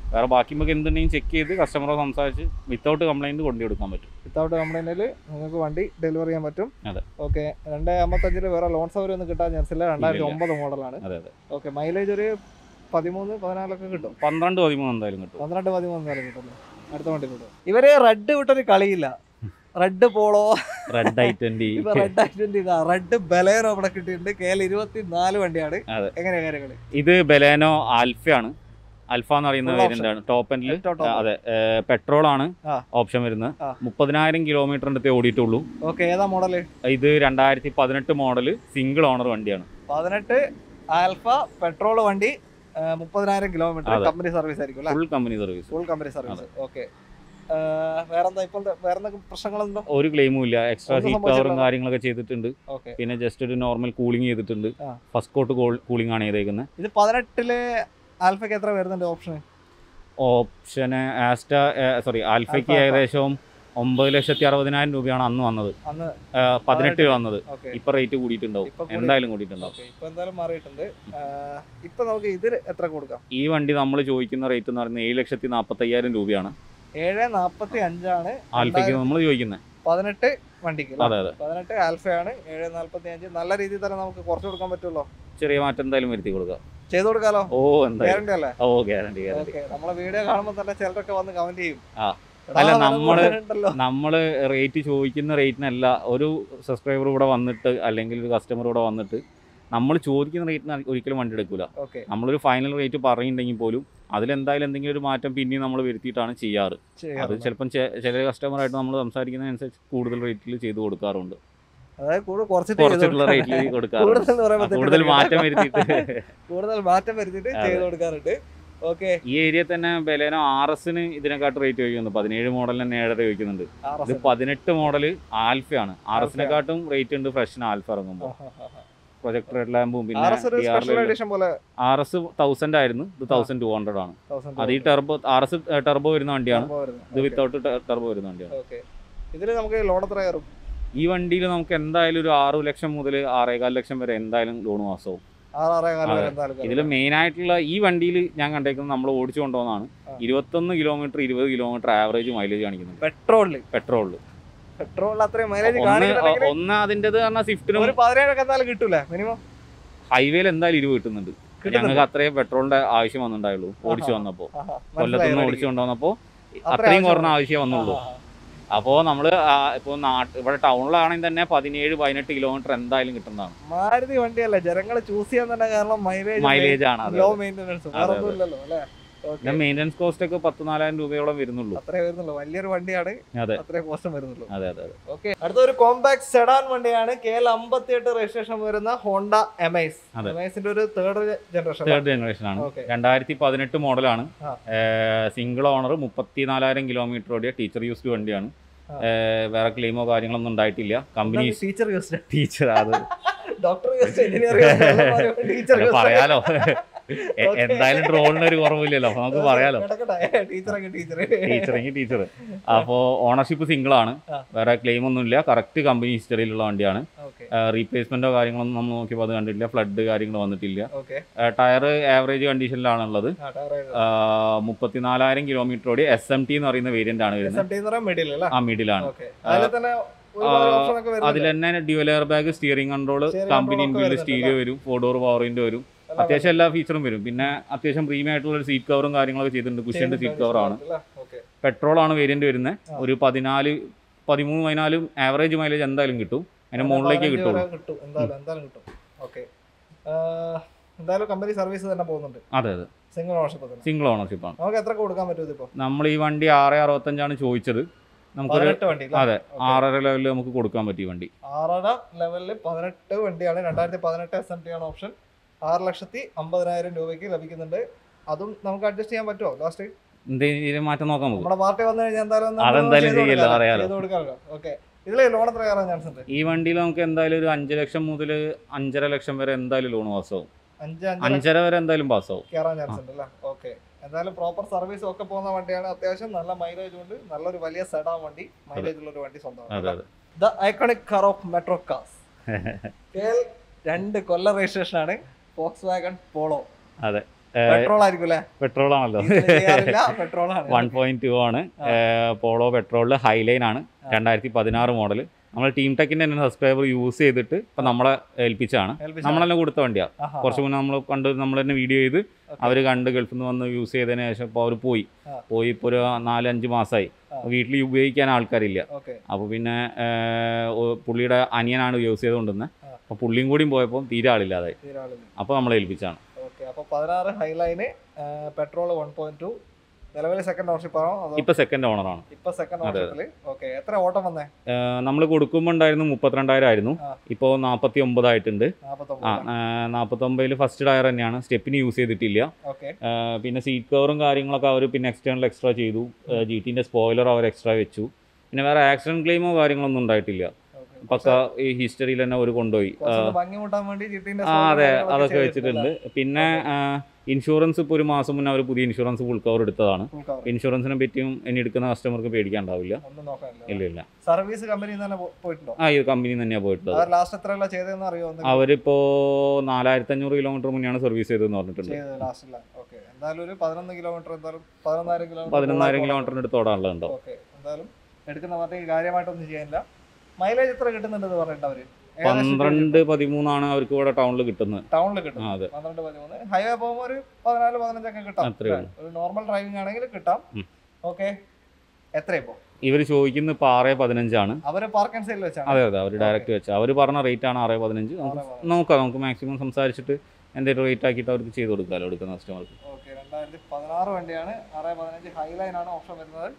വേറെ ബാക്കി നമുക്ക് എന്തുണ്ടെങ്കിലും ചെക്ക് ചെയ്ത് കസ്റ്റമറെ സംസാരിച്ച് വിത്തൗട്ട് കംപ്ലൈൻറ്റ് കൊണ്ടു കൊടുക്കാൻ പറ്റും വിത്തൗട്ട് കംപ്ലൈൻറ്റിൽ നിങ്ങൾക്ക് വണ്ടി ഡെലിവറി ചെയ്യാൻ പറ്റും അതെ. ഓക്കെ രണ്ട് അമ്പത്തഞ്ചില് വേറെ ലോൺ സൗകര്യം ഒന്നും കിട്ടാൻ ചാൻസ് ഇല്ല രണ്ടായിരത്തി ഇല്ല. ഒമ്പത് മോഡലാണ് അതെ അതെ ഓക്കെ മൈലേജ് ഒരു പതിമൂന്ന് പതിനാലൊക്കെ കിട്ടും പന്ത്രണ്ട് പതിമൂന്ന് എന്തായാലും കിട്ടും പന്ത്രണ്ട് പതിമൂന്ന് നേരം കിട്ടും അടുത്ത വണ്ടി കിട്ടും ഇവര് റെഡ് വിട്ടൊരു കളിയില്ല red Polo red I twenty ഇപ്പൊ റെഡ് ആക്സിഡന്റ് ഇതാ റെഡ് ബലേനോ ഇവിടെ കിട്ടിയിട്ടുണ്ട് കെ എൽ ഇരുപത്തി നാല് വണ്ടിയാണ് അതെ. എങ്ങനെയാ കാര്യങ്ങള് ഇത് ബലേനോ ആൽഫയാണ് അൽഫ എന്ന് പറയുന്ന Full വേരിയന്റ് ആണ് ടോപ്പ് എൻഡിൽ ഏറ്റവും top. അതെ പെട്രോൾ ആണ് ആ. ഓപ്ഷൻ വരുന്നത് ആ. മുപ്പതിനായിരം കിലോമീറ്റർ അടുത്തേ ഓടിയിട്ടുള്ളൂ ഓക്കെ ഏതാ മോഡല് ഇത് രണ്ടായിരത്തി പതിനെട്ട് മോഡൽ സിംഗിൾ ഓണർ വണ്ടിയാണ് പതിനെട്ട് ആൽഫ പെട്രോൾ വണ്ടി ആ, മുപ്പതിനായിരം കിലോമീറ്റർ അതെ. കമ്പനി സർവീസ് ആയിരിക്കും അല്ലേ full company service full company service okay വേറെന്താ ഇപ്പോൾ വേറെ എന്തൊക്കെ പ്രശ്നങ്ങളുണ്ടോ ഒരു ക്ലെയിമും ഇല്ല എക്സ്ട്രാ ഒന്നും സീറ്റ് കവറും സംഭവിച്ചിട്ടില്ല. കാര്യങ്ങളൊക്കെ ചെയ്തിട്ടുണ്ട് ഓക്കെ പിന്നെ ജസ്റ്റ് ഒരു നോർമൽ കൂളിംഗ് ചെയ്തിട്ടുണ്ട് ആ. ഫസ്റ്റ് കോട്ട് കൂളിംഗ് ആണ് ചെയ്തേക്കുന്നത് ഇത് പതിനെട്ടില് ആൽഫയ്ക്ക് എത്ര വരുന്നുണ്ട് ഓപ്ഷൻ ഓപ്ഷന് ആസ്റ്റ സോറി ആൽഫയ്ക്ക് ആൽഫ. ഏകദേശം ഒമ്പത് ലക്ഷത്തി അറുപതിനായിരം രൂപയാണ് അന്ന് വന്നത് അന്ന് ആ, പതിനെട്ട് വന്നത് ഓക്കെ ഇപ്പൊ റേറ്റ് കൂടിയിട്ടുണ്ടാവും ഇപ്പൊ കൂടി- എന്തായാലും കൂടിയിട്ടുണ്ടാവും ഓക്കെ ഇപ്പൊ എന്തായാലും മാറിയിട്ടുണ്ട് ആ, ഇപ്പൊ നമുക്ക് ഇതിൽ എത്ര കൊടുക്കാം ഈ വണ്ടി നമ്മൾ ചോദിക്കുന്ന റേറ്റ് എന്ന് പറയുന്നത് ഏഴ് ലക്ഷത്തി നാൽപ്പത്തി അയ്യായിരം രൂപയാണ് ഏഴ് നാപ്പത്തി അഞ്ചാണ് ആൽഫയ്ക്ക് നമ്മൾ ചോദിക്കുന്നത് പതിനെട്ട് വണ്ടിക്ക് അല്ലേ? അതെ അതെ പതിനെട്ട് ആൽഫയാണ് ഏഴ് നാല്പത്തി അഞ്ച് നല്ല രീതിയിൽ തന്നെ നമുക്ക് കുറച്ച് കൊടുക്കാൻ പറ്റുമല്ലോ ചെറിയ മാറ്റം എന്തായാലും വരുത്തി കൊടുക്കാം ചെയ്തു കൊടുക്കാലോ ഓ എന്തായാലും ഗ്യാരണ്ടി അല്ലേ ഓ ഗ്യാരണ്ടി ഗ്യാരണ്ടി ഓക്കെ നമ്മളെ വീഡിയോ കാണുമ്പോൾ തന്നെ ചിലരൊക്കെ വന്ന് കമന്റ് ചെയ്യും ആ. എടാ, അല്ല, വില നമ്മള് കൂടുതലുണ്ടല്ലോ. നമ്മൾ റേറ്റ് ചോദിക്കുന്ന റേറ്റിനല്ല ഒരു സബ്സ്ക്രൈബർ ഇവിടെ വന്നിട്ട് അല്ലെങ്കിൽ ഒരു കസ്റ്റമർ ഇവിടെ വന്നിട്ട് നമ്മൾ ചോദിക്കുന്ന റേറ്റിന് ഒരിക്കലും വണ്ടി എടുക്കില്ല ഓക്കെ നമ്മളൊരു ഫൈനൽ റേറ്റ് പറയുന്നുണ്ടെങ്കിൽ പോലും അതിലെന്തായാലും എന്തെങ്കിലും ഒരു മാറ്റം പിന്നെയും നമ്മൾ വരുത്തിയിട്ടാണ് ചെയ്യാറ് ചെയ്യാം. അത് ചിലപ്പം ചെ- ചില കസ്റ്റമറായിട്ട് നമ്മൾ സംസാരിക്കുന്നതനുസരിച്ച് കൂടുതൽ റേറ്റിൽ ചെയ്ത് കൊടുക്കാറുണ്ട് അതായത് കൂടുതൽ കുറച്ചിട്ട് ചെയ്ത് കുറച്ചിട്ടുള്ള കൊടുക്കാം. റേറ്റിൽ കൊടുക്കാറുണ്ട് കൂടുതൽ എന്ന് പറയുമ്പോൾ ആ, കൂടുതൽ തെറ്റിദ്ധരിക്കണ്ട. മാറ്റം വരുത്തിയിട്ട് കൂടുതൽ മാറ്റം വരുത്തിയിട്ട് അതെ. ചെയ്ത് കൊടുക്കാറുണ്ട് ഓക്കെ ഈ ഏരിയ തന്നെ ബലേനോ ആർ എസിന് ഇതിനെക്കാട്ട് റേറ്റ് ചോദിക്കുന്നുണ്ട് പതിനേഴ് മോഡലിന് തന്നെ ഏഴര ചോദിക്കുന്നുണ്ട് ഇത് പതിനെട്ട് മോഡല് ആൽഫയാണ് ആർ എസിനെക്കാട്ടും റേറ്റ് ഉണ്ട് ഫ്രഷിന് ആൽഫ ഇറങ്ങുമ്പോൾ പ്രൊജക്ടർ ഹെഡ് ലാമ്പും പിന്നെ ആർ എസ് ഒരു സ്പെഷ്യൽ എഡിഷൻ പോലെ ആർ എസ് തൗസൻഡ് ആയിരുന്നു ഇത് തൗസൻഡ് ടു ഹൺഡ്രഡ് ആണ് അത് ഈ ടെർബോ ആർ എസ് ടെർബോ വരുന്ന വണ്ടിയാണ് ഇത് വിത്തൗട്ട് ടെർബോ വരുന്ന വണ്ടിയാണ് ഓക്കെ ഇതിൽ നമുക്ക് ലോൺ എത്ര കയറും ഈ വണ്ടിയിൽ നമുക്ക് എന്തായാലും ഒരു ആറ് ലക്ഷം മുതൽ ആറേകാൽ ലക്ഷം വരെ എന്തായാലും ലോൺ മാസവും ആറാറേ കാലം വരെ അതെ. എന്തായാലും കയറും. ഇതിൽ മെയിൻ ആയിട്ടുള്ള ഈ വണ്ടിയിൽ ഞാൻ കണ്ടേക്കുന്നത് നമ്മൾ ഓടിച്ചു കൊണ്ടുപോകുന്നതാണ് ആ. ഇരുപത്തൊന്ന് കിലോമീറ്റർ ഇരുപത് കിലോമീറ്റർ ആവറേജ് മൈലേജ് കാണിക്കുന്നുണ്ട് പെട്രോളില് പെട്രോളിൽ പെട്രോളിൽ അത്രയും മൈലേജ് ഒന്ന് കാണിക്കുന്നുണ്ടെങ്കിൽ ഒന്ന് അതിൻ്റെത് പറഞ്ഞാൽ സ്വിഫ്റ്റിനും ഒരു പതിനേഴൊക്കെ എന്തായാലും കിട്ടൂലേ മിനിമം ഹൈവേയിൽ എന്തായാലും ഇരുവ് കിട്ടുന്നുണ്ട് കിട്ടുന്നുണ്ട് ഞങ്ങൾക്ക് അത്രയും പെട്രോളിന്റെ ആവശ്യം വന്നിട്ടുണ്ടായുള്ളൂ ഓടിച്ചു ആഹാ. വന്നപ്പോൾ ആഹാ, കൊല്ലത്തുനിന്ന് മനസ്സിലായി ഓടിച്ചു കൊണ്ടുവന്നപ്പോൾ അത്രയും അത്രയും കുറഞ്ഞ ആവശ്യം ആവശ്യമേ വന്നുള്ളൂ ആഹാ. അപ്പോൾ നമ്മൾ ഇപ്പോൾ നാട്ട് ഇവിടെ ടൗണിലാണെങ്കിൽ തന്നെ പതിനേഴ് പതിനെട്ട് കിലോമീറ്റർ എന്തായാലും കിട്ടുന്നതാണ് മാരുതി വണ്ടിയല്ല ജനങ്ങൾ ചൂസ് ചെയ്യാൻ തന്നെ കാരണം മൈലേജ് മൈലേജ് ആണ് അത് ലോ മെയിൻ്റെനൻസ് വേറെ അതെ. ഒന്നും ഇല്ലല്ലോ അല്ലേ ഓക്കെ പിന്നെ മെയിൻ്റനൻസ് കോസ്റ്റ് ഒക്കെ പത്ത് നാലായിരം രൂപയോളം വരുന്നുള്ളൂ അത്രേ വരുന്നുള്ളൂ വലിയൊരു വണ്ടിയാണ് അതെ അത്രേ കോസ്റ്റം വരുന്നുള്ളൂ അതെ അതെ അതെ ഓക്കെ അടുത്തൊരു കോമ്പാക്ട് സെഡാൻ വണ്ടിയാണ് കെ എൽ അമ്പത്തി എട്ട് രജിസ്ട്രേഷൻ വരുന്ന ഹോണ്ട എമൈസ് അതെ. എമൈസിന്റെ ഒരു തേർഡ് ജനറേഷൻ തേർഡ് ജനറേഷൻ ആണ് ഓക്കെ രണ്ടായിരത്തി പതിനെട്ട് മോഡലാണ് ആ. സിംഗിൾ ഓണർ മുപ്പത്തിനാലായിരം കിലോമീറ്റർ ഓടിയ ടീച്ചർ യൂസ്ഡ് വണ്ടിയാണ് ആ. ഏഹ് വേറെ ക്ലെയിമോ കാര്യങ്ങളൊന്നും ഉണ്ടായിട്ടില്ല കമ്പനി ടീച്ചർ യൂസ്ഡ് ടീച്ചർ അത് ഡോക്ടർ യൂസ്ഡ് എഞ്ചിനീയർ ടീച്ചർ അല്ല, പറയാലോ എ- എന്തായാലും ട്രോളിന് ഒരു കുറവില്ലല്ലോ അപ്പൊ നമുക്ക് പറയാലോ ടീച്ചറൊക്കെ ടീച്ചർ ടീച്ചറെങ്കിൽ ടീച്ചർ അപ്പോൾ ഓണർഷിപ്പ് സിംഗിൾ ആണ് ആ. വേറെ ക്ലെയിം ഒന്നുമില്ല കറക്റ്റ് കമ്പനി ഹിസ്റ്ററിയിലുള്ള വണ്ടിയാണ് ഓക്കെ റീപ്ലേസ്മെന്റോ കാര്യങ്ങളൊന്നും നമ്മൾ നോക്കിയപ്പോൾ അത് കണ്ടിട്ടില്ല ഫ്ലഡ് കാര്യങ്ങൾ വന്നിട്ടില്ല ഓക്കെ ടയർ ആവറേജ് കണ്ടീഷനിലാണുള്ളത് മുപ്പത്തിനാലായിരം കിലോമീറ്റർ ഓടി എസ് എം ടി എന്ന് പറയുന്ന വേരിയന്റ് ആണ് എസ് വരുന്നത് എം ടി എന്ന് പറയാൻ മിഡിൽ അല്ലേ ആ മിഡിലാണ് ഓക്കെ അതിൽ തന്നെ ഒരുപാട് ഓപ്ഷൻ ഒക്കെ അതിൽ വരുന്നുണ്ട് തന്നെ dual air bag steering control Steering company control ഒക്കെ ഇൻബിൽഡ് വരുന്നുണ്ട് സ്റ്റീരിയോ വരും ഫോർ ഡോർ പവർ വിൻഡോ വരും എല്ലാം അത്യാവശ്യം എല്ലാ ഫീച്ചറും വരും പിന്നെ അത്യാവശ്യം പ്രീമിയം ആയിട്ടുള്ള ഒരു സീറ്റ് കവറും കാര്യങ്ങളൊക്കെ ചെയ്തിട്ടുണ്ട് കുഷ്യന്റെ സീറ്റ് കവർ ആണ് അല്ലേ? Okay. പെട്രോൾ ആണ് വേരിയന്റ് വരുന്നത് ആ. ഒരു പതിനാല് പതിമൂന്ന് പതിനാല് ആവറേജ് മൈലേജ് എന്തായാലും കിട്ടും അതിന്റെ ഒരു മുകളിലേക്ക് പതിനഞ്ച് കിട്ടുള്ളൂ വരെ കിട്ടും എന്തായാലും എന്തായാലും കിട്ടും ഓക്കെ എന്തായാലും കമ്പനി സർവീസ് തന്നെ പോകുന്നുണ്ട് അതെ അതെ സിംഗിൾ ഓണർഷിപ്പ് തന്നെ സിംഗിൾ ഓണർഷിപ്പ് ആണ് നമുക്ക് എത്ര കൊടുക്കാൻ പറ്റും ഇതിപ്പോ നമ്മൾ ഈ വണ്ടി ആറ് അറുപത്തഞ്ചാണ് ചോദിച്ചത് നമുക്കൊരു പതിനെട്ട് വണ്ടി അല്ലേ? അതെ Okay. ആറര ലെവലിൽ നമുക്ക് കൊടുക്കാൻ പറ്റി വണ്ടി ആറര ലെവലിൽ പതിനെട്ട് വണ്ടിയാണ് രണ്ടായിരത്തി പതിനെട്ട് എസ് എം ടി ആണ് ഓപ്ഷൻ ആറ് ലക്ഷത്തി അമ്പതിനായിരം രൂപയ്ക്ക് ലഭിക്കുന്നുണ്ട് അതും നമുക്ക് അഡ്ജസ്റ്റ് ചെയ്യാൻ പറ്റുമോ ലാസ്റ്റ് എന്തെങ്കിലും മാറ്റം നോക്കാൻ നമുക്ക് നമ്മുടെ പാർട്ടി വന്നു കഴിഞ്ഞാൽ എന്തായാലും ഒന്ന് അതെന്തായാലും ചെയ്ത് ചെയ്യല്ലോ, കൊടുക്കാലോ. അറിയാലോ. ചെയ്ത് കൊടുക്കാമല്ലോ ഓക്കെ ഇതിലെ ലോൺ എത്ര കയറാൻ ചാൻസ് ഉണ്ട് ഈ വണ്ടിയിൽ നമുക്ക് എന്തായാലും ഒരു അഞ്ച് ലക്ഷം മുതൽ അഞ്ചര ലക്ഷം വരെ എന്തായാലും ലോൺ പാസ്സാവും അഞ്ച് അഞ്ച് അഞ്ചര വരെ എന്തായാലും പാസ്സാവും കയറാൻ ചാൻസ് ഉണ്ട് അല്ലേ ഓക്കെ എന്തായാലും പ്രോപ്പർ സർവീസ് ഒക്കെ പോകുന്ന വണ്ടിയാണ് അത്യാവശ്യം നല്ല മൈലേജ് ഉണ്ട് നല്ലൊരു വലിയ സെഡാൻ വണ്ടി മൈലേജ് ഉള്ള ഒരു വണ്ടി അതെ സ്വന്തമാണ് അതെ the iconic car of Metro Cars രണ്ട് കൊല്ല രജിസ്ട്രേഷൻ ആണ് ഫോക്സ് വാഗൺ പോളോ അതെ പെട്രോൾ ആയിരിക്കും അല്ലേ പെട്രോൾ ആണല്ലോ പെട്രോൾ ആണ് വൺ പോയിന്റ് ടു ആണ് പോളോ പെട്രോളിൽ ഹൈലൈൻ ആണ് രണ്ടായിരത്തി പതിനാറ് മോഡൽ നമ്മൾ ടീം ടെക്കിന്റെ തന്നെ സബ്സ്ക്രൈബർ യൂസ് ചെയ്തിട്ട് ഇപ്പം നമ്മളെ ഏൽപ്പിച്ചാണ് നമ്മൾ തന്നെ കൊടുത്ത വണ്ടിയാണ് ആഹാ. കുറച്ച് മുന്നേ നമ്മൾ കണ്ട് നമ്മൾ തന്നെ വീഡിയോ ചെയ്ത് Okay. അവർ കണ്ട് ഗൾഫിൽ നിന്ന് വന്ന് യൂസ് ചെയ്തതിന് ശേഷം ഇപ്പോൾ അവർ പോയി ആ. പോയി ഇപ്പോൾ ഒരു നാലഞ്ച് മാസമായി ആ. വീട്ടിൽ ഉപയോഗിക്കാൻ ആൾക്കാരില്ല ഓക്കെ അപ്പോൾ പിന്നെ ഏർ, ഓ- പുള്ളിയുടെ അനിയനാണ് യൂസ് ചെയ്തുകൊണ്ടിരുന്നത് ആ. അപ്പോൾ പുള്ളിയും കൂടിയും പോയപ്പോൾ തീരെ ആളില്ലാതായി തീരാളില്ല അപ്പോൾ നമ്മളെ ഏൽപ്പിച്ചാണ് ഓക്കെ അപ്പൊ പതിനാറ് ഹൈലൈന് പെട്രോൾ വൺ പോയിന്റ് ടു നിലവിലെ സെക്കൻഡ് ഓണർഷിപ്പ് ആണോ അതോ ഇപ്പോൾ സെക്കൻഡ് ഓണറാണ് ഇപ്പൊ സെക്കൻഡ് അതെ. ഓണർഷിപ്പില് ഓക്കെ എത്ര ഓട്ടം വന്നേ നമ്മൾ കൊടുക്കുമ്പോൾ ഉണ്ടായിരുന്നു മുപ്പത്തിരണ്ടായിരം ആയിരുന്നു ആ. ഇപ്പോൾ നാൽപ്പത്തി ഒമ്പതായിട്ടുണ്ട് ആ നാപ്പത്തൊമ്പത് നാൽപ്പത്തൊമ്പതിൽ ഫസ്റ്റ് ടയർ തന്നെയാണ് സ്റ്റെപ്പിന് യൂസ് ചെയ്തിട്ടില്ല ഓക്കെ ആ, പിന്നെ സീറ്റ് കവറും കാര്യങ്ങളൊക്കെ അവർ പിന്നെ എക്സ്റ്റേണൽ എക്സ്ട്രാ ചെയ്തു ജി ടിൻ്റെ സ്പോയിലർ അവർ എക്സ്ട്രാ വെച്ചു പിന്നെ വേറെ ആക്സിഡന്റ് ക്ലെയിമോ കാര്യങ്ങളൊന്നും ഉണ്ടായിട്ടില്ല പക്ക ഈ ഹിസ്റ്ററിയിൽ തന്നെ അവർ കൊണ്ടുപോയി ആ, ഭംഗി കൂട്ടാൻ വേണ്ടി ജിട്ടിന്റെ ആ അതെ അതൊക്കെ വെച്ചിട്ടുണ്ട് പിന്നെ ഇൻഷുറൻസ് ഇപ്പോൾ ഒരു മാസം മുന്നേ അവർ പുതിയ ഇൻഷുറൻസ് ഫുൾ കവർ എടുത്തതാണ് ഇൻഷുറൻസിനെ പറ്റിയും ഇനി എടുക്കുന്ന കസ്റ്റമർക്ക് പേടിക്കാണ്ടാവില്ല ഒന്നും നോക്കാനില്ല ഇല്ല ഇല്ല സർവീസ് കമ്പനിയിൽ തന്നെ പോ- പോയിട്ടുണ്ടോ ആ ഈ കമ്പനി തന്നെയാണ് പോയിട്ടുള്ളത് അവർ ലാസ്റ്റ് എത്രയുള്ള ചെയ്തതെന്ന് അറിയോ എന്തെങ്കിലും അവരിപ്പോ നാലായിരത്തി അഞ്ഞൂറ് കിലോമീറ്റർ മുന്നെയാണ് സർവീസ് ചെയ്തതെന്ന് പറഞ്ഞിട്ടുണ്ട് ചെയ്തത് ലാസ്റ്റില്ല ഓക്കെ എന്തായാലും ഒരു പതിനൊന്ന് കിലോമീറ്റർ എന്തായാലും പതിനൊന്നായിരം കിലോമീറ്റർ പതിനൊന്നായിരം കിലോമീറ്ററിന് അടുത്ത് ഓടാനുള്ളതുണ്ടോ ഓക്കെ എന്തായാലും എടുക്കുന്ന പാർട്ടിക്ക് കാര്യമായിട്ടൊന്നും ചെയ്യാനില്ല മൈലേജ് എത്ര കിട്ടുന്നുണ്ടെന്ന് പറഞ്ഞിട്ട് അവര് പന്ത്രണ്ട് പതിമൂന്നാണ് അവർക്ക് ഇവിടെ ടൗണിൽ കിട്ടുന്നത് ടൗണിൽ കിട്ടും ആ അതെ പന്ത്രണ്ട് പതിമൂന്ന് ഹൈവേ പോകുമ്പോൾ ഒരു പതിനാല് പതിനഞ്ചൊക്കെ കിട്ടാം അത്രേ അല്ലേ? ഒരു നോർമൽ ഡ്രൈവിംഗ് ആണെങ്കിൽ കിട്ടാം ഉം. ഓക്കെ എത്ര ഇപ്പോ ഇവർ ചോദിക്കുന്നത് ഇപ്പോൾ ആറ് പതിനഞ്ചാണ് അവര് പാർക്ക് ആൻഡ് സൈഡിൽ വെച്ചാണ് അതെ അതെ അവർ ഡയറക്റ്റ് വെച്ചാൽ അവർ പറഞ്ഞ റേറ്റ് ആണ് ആറ് പതിനഞ്ച് നമുക്ക് ആറ് പതിനഞ്ച്. നോക്കാം നമുക്ക് മാക്സിമം സംസാരിച്ചിട്ട് എന്തെങ്കിലും റേറ്റ് ആക്കിയിട്ട് അവർക്ക് ചെയ്ത് കൊടുക്കാമല്ലോ എടുക്കുന്ന കസ്റ്റമർക്ക് ഓക്കെ രണ്ടായിരത്തി പതിനാറ് വണ്ടിയാണ് ആറ് പതിനഞ്ച് ഹൈലൈൻ ആണ് ഓപ്ഷൻ വരുന്നത്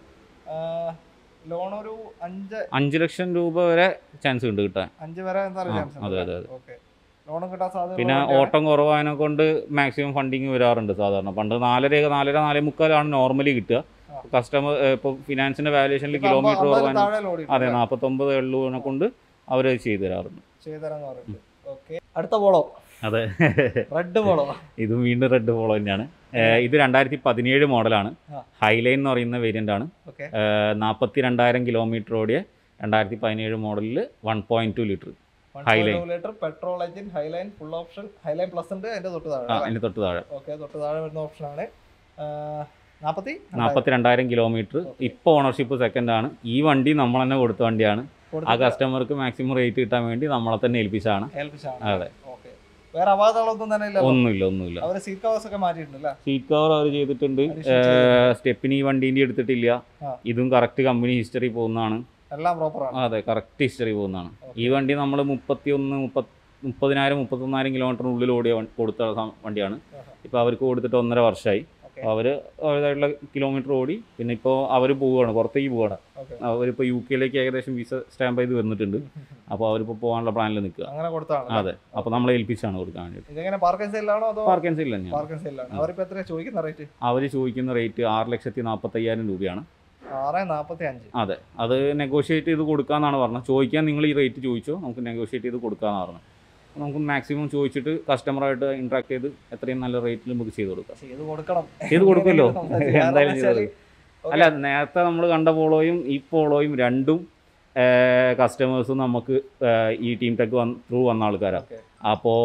ലോൺ ഒരു അഞ്ച് അഞ്ച് ലക്ഷം രൂപ വരെ ചാൻസ് ഉണ്ട് കിട്ടാൻ അഞ്ച് വരെ എന്തായാലും ആ, ചാൻസ് അതെ, അതെ, അതെ. ഓക്കെ ലോണും കിട്ടാൻ സാധ്യത പിന്നെ ഓട്ടം കുറവായതിനെ കൊണ്ട് മാക്സിമം ഫണ്ടിങ് വരാറുണ്ട് സാധാരണ പണ്ട് നാലര നാലര നാലേ മുക്കാലാണ് നോർമലി കിട്ടുക ആ. കസ്റ്റമർ ഇപ്പോൾ ഫിനാൻസിന്റെ വാല്യുവേഷനിൽ കിലോമീറ്റർ കുറവാണ് താഴെ ലോഡ് അതെ നാൽപ്പത്തൊമ്പത് എണ്ണൂറിനെ കൊണ്ട് അവർ ചെയ്തു തരാറുണ്ട് ചെയ്തരാന്ന് പറയുന്നത് ഓക്കെ അടുത്ത പോളോ അതെ റെഡ് പോളോ ഇത് വീണ്ടും റെഡ് ഫോളോ തന്നെയാണ് ഏഹ് ഇത് രണ്ടായിരത്തി പതിനേഴ് മോഡലാണ് ആ. ഹൈലൈൻ എന്ന് പറയുന്ന വേരിയൻ്റ് ആണ് ഓക്കെ നാൽപ്പത്തി രണ്ടായിരം കിലോമീറ്റർ ഓടിയ രണ്ടായിരത്തി പതിനേഴ് മോഡലിൽ one point two litre Highline. Litre petrol engine Highline full option Highline plus ഉണ്ട് അതിന്റെ തൊട്ട് താഴെ അതിന് തൊട്ട് താഴെ ഓക്കെ തൊട്ട് താഴെ വരുന്ന ഓപ്ഷനാണ് നാപ്പത്തി നാൽപ്പത്തി രണ്ടായിരം കിലോമീറ്റർ ഇപ്പോൾ ഓണർഷിപ്പ് സെക്കൻഡ് ആണ് ഈ വണ്ടി നമ്മൾ തന്നെ കൊടുത്ത വണ്ടിയാണ് ആ കസ്റ്റമർക്ക് മാക്സിമം റേറ്റ് കിട്ടാൻ വേണ്ടി നമ്മളെ തന്നെ ഏൽപ്പിച്ചാണ് ഏൽപ്പിച്ചാണ് അതെ. ഓക്കെ വേറെ അപാകതകളൊന്നും തന്നെ ഇല്ല ഒന്നുമില്ല ഒന്നുമില്ല അവര് സീറ്റ് കവേഴ്സ് ഒക്കെ മാറ്റിയിട്ടുണ്ട് അല്ലേ സീറ്റ് കവർ അവർ ചെയ്തിട്ടുണ്ട് Addition ചെയ്തിട്ടുണ്ട്. സ്റ്റെപ്പിന് ഈ വണ്ടീൻ്റെ എടുത്തിട്ടില്ല ആ. ഇതും കറക്റ്റ് കമ്പനി ഹിസ്റ്ററി പോകുന്നതാണ് എല്ലാം പ്രോപ്പർ ആണ് അതെ കറക്റ്റ് ഹിസ്റ്ററി പോകുന്നതാണ് Okay. ഈ വണ്ടി നമ്മൾ മുപ്പത്തി ഒന്ന് മുപ്പത്തി മുപ്പതിനായിരം മുപ്പത്തൊന്നായിരം കിലോമീറ്ററിനുള്ളിൽ ഓടിയ വണ്ടി- കൊടുത്ത സം- വണ്ടിയാണ് ആഹാ. ഇപ്പോൾ അവർക്ക് കൊടുത്തിട്ട് ഒന്നര വർഷമായി ഓക്കെ അവർ അവരുടേതായിട്ടുള്ള കിലോമീറ്റർ ഓടി പിന്നെ ഇപ്പോൾ അവർ പോവുകയാണ് പുറത്തേക്ക് പോവുകയാണ് ഓക്കെ അവരിപ്പോൾ യു കെയിലേക്ക് ഏകദേശം വിസ സ്റ്റാമ്പ് ചെയ്ത് വന്നിട്ടുണ്ട് അപ്പോൾ അവരിപ്പോൾ പോകാനുള്ള പ്ലാനിൽ നിൽക്കുക അങ്ങനെ കൊടുത്താണ് അതെ അപ്പോൾ നമ്മളെ ഏൽപ്പിച്ചാണ് കൊടുക്കാൻ വേണ്ടിയിട്ട് ഇതെങ്ങനെ പാർക്കിംഗ് സൈഡിലാണോ അതോ പാർക്കൻസ് ഇല്ല തന്നെയാണ് പാർക്കിംഗ് സൈഡിലാണ് അവരിപ്പോ എത്ര ചോദിക്കുന്ന റേറ്റ് അവർ ചോദിക്കുന്ന റേറ്റ് ആറ് ലക്ഷത്തി നാൽപ്പത്തയ്യായിരം രൂപയാണ് ആറ് നാപ്പത്തി അഞ്ച് അതെ അത് നെഗോഷിയേറ്റ് ചെയ്ത് കൊടുക്കാന്നാണ് പറഞ്ഞത് ചോദിക്കാൻ നിങ്ങൾ ഈ റേറ്റ് ചോദിച്ചോ നമുക്ക് നെഗോഷിയേറ്റ് ചെയ്ത് കൊടുക്കാമെന്ന് പറഞ്ഞത് അപ്പോൾ നമുക്ക് മാക്സിമം ചോദിച്ചിട്ട് കസ്റ്റമറായിട്ട് ഇൻട്രാക്ട് ചെയ്ത് എത്രയും നല്ല റേറ്റിൽ നമുക്ക് ചെയ്ത് കൊടുക്കാം ചെയ്ത് കൊടുക്കണം ചെയ്ത് കൊടുക്കുമല്ലോ കാരണം എന്തായാലും വെച്ചാല് ചെയ്ത് അല്ല നേരത്തെ നമ്മൾ കണ്ട പോളോയും ഈ പോളോയും രണ്ടും കസ്റ്റമേഴ്സും നമുക്ക് ഏഹ്, ഈ ടീം ടെക് വന്ന് ത്രൂ വന്ന ആൾക്കാരാണ് Okay. അപ്പോൾ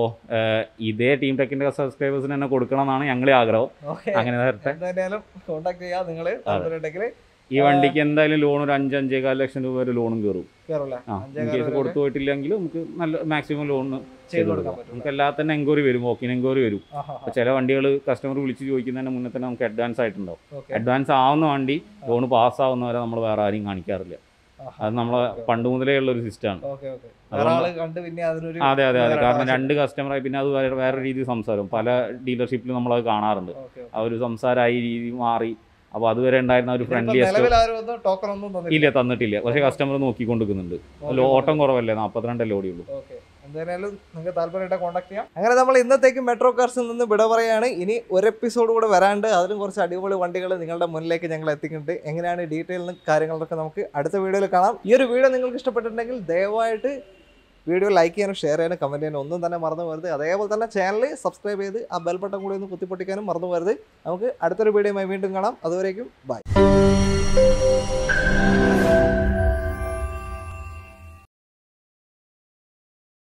ഇതേ ടീം ടെക്കിൻ്റെ സബ്സ്ക്രൈബേഴ്സിന് തന്നെ കൊടുക്കണം എന്നാണ് ഞങ്ങളെ ആഗ്രഹം Okay. അങ്ങനെ നേരത്തെ എന്തായാലും കോണ്ടാക്ട് ചെയ്യാം നിങ്ങൾ താല്പര്യമുണ്ടെങ്കിൽ ഈ വണ്ടിക്ക് എന്തായാലും ലോൺ ഒരു അഞ്ച് അഞ്ചേകാൽ ലക്ഷം രൂപ വരെ ലോണും കയറും കയറൂല്ലേ ആ അഞ്ചേ ഇൻ കാല് കേസ് വരെ കൊടുത്തു പോയിട്ടില്ലെങ്കിൽ നമുക്ക് നല്ല മാക്സിമം ലോൺ ചെയ്ത് കൊടുക്കാൻ പറ്റും നമുക്ക് എല്ലാ തന്നെ എൻക്വയറി വരും വോക്കിൻ എൻക്വയറി വരും ആഹാ അപ്പോൾ ചില വണ്ടികൾ കസ്റ്റമർ വിളിച്ച് ചോദിക്കുന്നതിന് മുന്നേ തന്നെ നമുക്ക് അഡ്വാൻസ് ആയിട്ടുണ്ടാവും ഓക്കെ അഡ്വാൻസ് ആവുന്ന വണ്ടി ലോൺ പാസ്സാവുന്നവരെ നമ്മൾ വേറെ ആരെയും കാണിക്കാറില്ല അത് നമ്മളെ പണ്ട് മുതലേ ഉള്ള ഒരു സിസ്റ്റമാണ് ഓക്കെ ഓക്കെ വേറെ ആള് കണ്ട് പിന്നെ അതിനൊരു അതെ അതെ അതെ വേറെ കാരണം ആവശ്യം. രണ്ട് കസ്റ്റമറായി പിന്നെ അത് വേറെ വേറെ രീതിയിൽ സംസാരം പല ഡീലർഷിപ്പിലും നമ്മളത് കാണാറുണ്ട് ഓക്കെ ആ ഒരു സംസാരമായി രീതി മാറി അപ്പോൾ അതുവരെ ഉണ്ടായിരുന്ന ഒരു ഫ്രണ്ട്ലി നിലവിൽ ആരും ഒന്നും ടോക്കൺ ഒന്നും തന്നില്ല ഇല്ല തന്നിട്ടില്ല പക്ഷേ കസ്റ്റമർ നോക്കിക്കൊണ്ടിരിക്കുന്നുണ്ട് ലോ- ഓട്ടം കുറവല്ലേ നാൽപ്പത്തിരണ്ടല്ലേ ഓടിയുള്ളൂ ഓക്കെ എന്തായാലും നിങ്ങൾക്ക് താല്പര്യമായിട്ട് കോൺടാക്ട് ചെയ്യാം അങ്ങനെ നമ്മൾ ഇന്നത്തേക്ക് മെട്രോ കാർസിൽ നിന്ന് വിട പറയാണ് ഇനി ഒരു എപ്പിസോഡ് കൂടെ വരാണ്ട് അതിലും കുറച്ച് അടിപൊളി വണ്ടികൾ നിങ്ങളുടെ മുന്നിലേക്ക് ഞങ്ങൾ എത്തിക്കുന്നുണ്ട് എങ്ങനെയാണ് ഡീറ്റെയിലും കാര്യങ്ങളൊക്കെ നമുക്ക് അടുത്ത വീഡിയോയിൽ കാണാം ഈ ഒരു വീഡിയോ നിങ്ങൾക്ക് ഇഷ്ടപ്പെട്ടിട്ടുണ്ടെങ്കിൽ ദയവായിട്ട് വീഡിയോ ലൈക്ക് ചെയ്യാനും ഷെയർ ചെയ്യാനും കമൻറ്റ് ചെയ്യാനും ഒന്നും തന്നെ മറന്നു പോകരുത് അതേപോലെ തന്നെ ചാനൽ സബ്സ്ക്രൈബ് ചെയ്ത് ആ ബെൽ ബട്ടൺ കൂടി ഒന്ന് കുത്തിപ്പൊട്ടിക്കാനും മറന്നു പോകരുത് നമുക്ക് അടുത്തൊരു വീഡിയോയുമായി വീണ്ടും കാണാം അതുവരേക്കും ബൈ